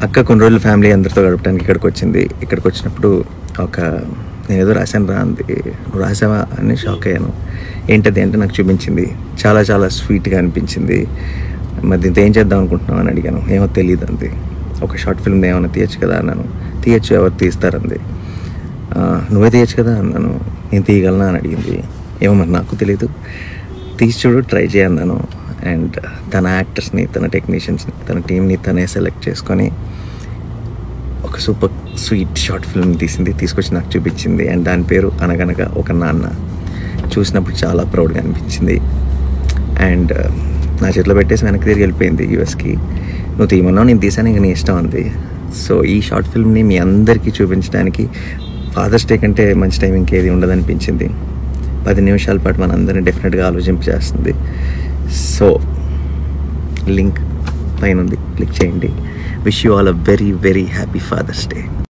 అక్క కొన్ని రోజులు ఫ్యామిలీ అందరితో గడపడానికి ఇక్కడికి వచ్చింది ఇక్కడికి వచ్చినప్పుడు ఒక నేను ఏదో రాశాను రా అంది నువ్వు రాసావా అని షాక్ అయ్యాను ఏంటది అంటే నాకు చూపించింది చాలా చాలా స్వీట్గా అనిపించింది మరి దీంతో ఏం చేద్దాం అనుకుంటున్నావు అని అడిగాను ఏమో తెలియదు అంది ఒక షార్ట్ ఫిల్మ్ ఏమైనా తీయచ్చు కదా అన్నాను తీయచ్చు ఎవరు తీస్తారంది "ఆ, నువ్వే తీయచ్చు కదా అన్నాను నేను తీయగలనా అని అడిగింది ఏమో మరి నాకు తెలియదు తీసి చూడు ట్రై చేయన్నాను అండ్ తన యాక్టర్స్ని తన టెక్నీషియన్స్ని తన టీంని తనే సెలెక్ట్ చేసుకొని ఒక సూపర్ స్వీట్ షార్ట్ ఫిల్మ్ తీసింది తీసుకొచ్చి నాకు చూపించింది అండ్ దాని పేరు అనగనగా ఒక నాన్న చూసినప్పుడు చాలా ప్రౌడ్గా అనిపించింది అండ్ నా చేతిలో పెట్టేసి వెనక్కి తిరిగి వెళ్ళిపోయింది యూఎస్కి నువ్వు తీయమన్నావు నేను తీసాను ఇంక నీ ఇష్టం అంది సో ఈ షార్ట్ ఫిల్మ్ని మీ అందరికీ చూపించడానికి ఫాదర్స్ డే కంటే మంచి టైం ఇంకేది ఉండదనిపించింది పది నిమిషాల పాటు మనందరినీ డెఫినెట్గా ఆలోచింపజేస్తుంది సో లింక్ పైన ఉంది క్లిక్ చేయండి wish you all a very very happy father's day